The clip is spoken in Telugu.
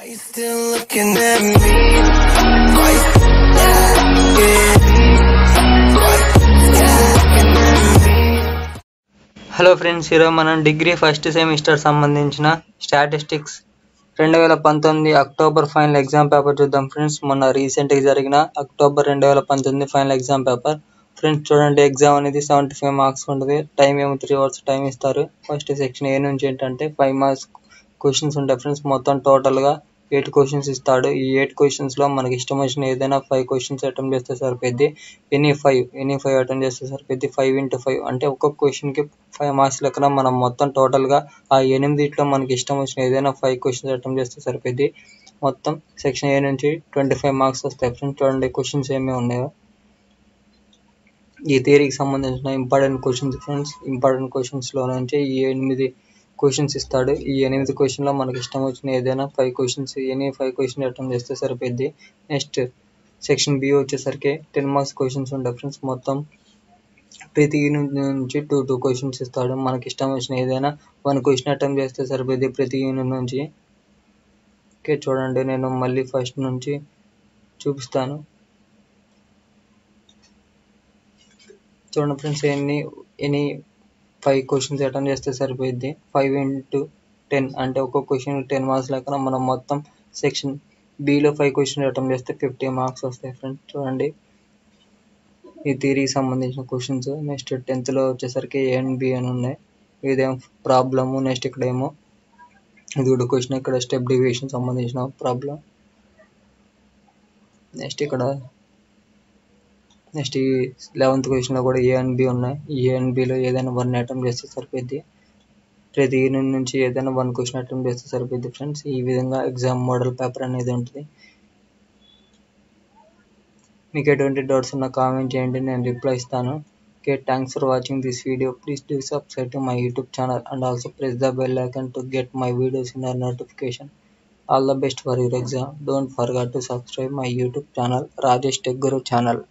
Are you still looking at me? Are you hello friends ఈరోజు మనం డిగ్రీ ఫస్ట్ సెమిస్టర్ సంబంధించిన స్టాటిస్టిక్స్ రెండు వేల పంతొమ్మిది అక్టోబర్ ఫైనల్ ఎగ్జామ్ పేపర్ చూద్దాం ఫ్రెండ్స్ మొన్న రీసెంట్గా జరిగిన అక్టోబర్ రెండు వేల పంతొమ్మిది ఫైనల్ ఎగ్జామ్ పేపర్ ఫ్రెండ్స్ చూడండి ఎగ్జామ్ అనేది సెవెంటీ ఫైవ్ మార్క్స్ ఉంటుంది టైం ఏమో త్రీ అవర్స్ టైం ఇస్తారు ఫస్ట్ సెక్షన్ ఏ నుంచి ఏంటంటే ఫైవ్ మార్క్స్ క్వశ్చన్స్ ఉంటాయి ఫ్రెండ్స్ మొత్తం టోటల్గా ఎయిట్ క్వశ్చన్స్ ఇస్తాడు ఈ ఎయిట్ క్వశ్చన్స్లో మనకి ఇష్టం వచ్చిన ఏదైనా ఫైవ్ క్వశ్చన్స్ అటెంప్ట్ చేస్తే సరిపోద్ది any five any five attempt చేస్తే సరిపోద్ది ఫైవ్ ఇంటూ ఫైవ్ అంటే ఒక్కొక్క క్వశ్చన్కి ఫైవ్ మార్క్స్ లెక్కన మనం మొత్తం టోటల్గా ఆ ఎనిమిదిట్లో మనకి ఇష్టం వచ్చిన ఏదైనా ఫైవ్ క్వశ్చన్స్ అటెంప్ట్ చేస్తే సరిపోద్ది మొత్తం సెక్షన్ ఏ నుంచి ట్వంటీ ఫైవ్ మార్క్స్ వస్తాయి ఫ్రెండ్స్ చూడండి క్వశ్చన్స్ ఏమేమి ఉన్నాయో ఈ థియరీకి సంబంధించిన ఇంపార్టెంట్ క్వశ్చన్స్ ఫ్రెండ్స్ ఇంపార్టెంట్ క్వశ్చన్స్లో నుంచి ఈ ఎనిమిది క్వశ్చన్స్ ఇస్తాడు ఈ ఎనిమిది క్వశ్చన్లో మనకి ఇష్టం వచ్చిన ఏదైనా five questions any five question attempt చేస్తే సరిపోద్ది నెక్స్ట్ సెక్షన్ బి వచ్చేసరికి టెన్ మార్క్స్ క్వశ్చన్స్ ఉంటాయి ఫ్రెండ్స్ మొత్తం ప్రతి యూనిట్ నుంచి టూ టూ క్వశ్చన్స్ ఇస్తాడు మనకి ఇష్టం వచ్చిన ఏదైనా వన్ క్వశ్చన్ అటెంప్ట్ చేస్తే సరిపోద్ది ప్రతి యూనిట్ నుంచి ఓకే చూడండి నేను మళ్ళీ ఫస్ట్ నుంచి చూపిస్తాను చూడండి ఫ్రెండ్స్ ఎన్ని ఎనీ ఫైవ్ క్వశ్చన్స్ అటెంప్ట్ చేస్తే సరిపోద్ది ఫైవ్ ఇంటూ టెన్ అంటే ఒక్కొక్క క్వశ్చన్ టెన్ మార్క్స్ లెక్కన మనం మొత్తం సెక్షన్ బిలో ఫైవ్ క్వశ్చన్స్ అటెంప్ట్ చేస్తే ఫిఫ్టీ మార్క్స్ వస్తాయి ఫ్రెండ్స్ చూడండి ఈ థియరీకి సంబంధించిన క్వశ్చన్స్ నెక్స్ట్ టెన్త్లో వచ్చేసరికి ఏ అండ్ బి అని ఉన్నాయి ఇదేం ప్రాబ్లము నెక్స్ట్ ఇక్కడ ఏమో ఇది కూడా క్వశ్చన్ ఇక్కడ స్టెప్ డివియేషన్ సంబంధించిన ప్రాబ్లం నెక్స్ట్ ఇక్కడ నెక్స్ట్ ఈ లెవెంత్ క్వశ్చన్లో కూడా ఏ అండ్ బి ఉన్నాయి ఈ ఏ అండ్ బిలో ఏదైనా వన్ అటెంప్ట్ చేస్తే సరిపోద్ది ప్రతి యూనిట్ నుంచి ఏదైనా వన్ క్వశ్చన్ అటెంప్ట్ చేస్తే సరిపోద్ది ఫ్రెండ్స్ ఈ విధంగా ఎగ్జామ్ మోడల్ పేపర్ అనేది ఉంటుంది మీకు ఎటువంటి డౌట్స్ ఉన్నా కామెంట్ చేయండి నేను రిప్లై ఇస్తాను okay thanks for watching this video please do subscribe to my YouTube channel and also press the bell icon to get my videos in our notification all the best for your exam don't forget to subscribe my YouTube channel Rajesh Tech Guru channel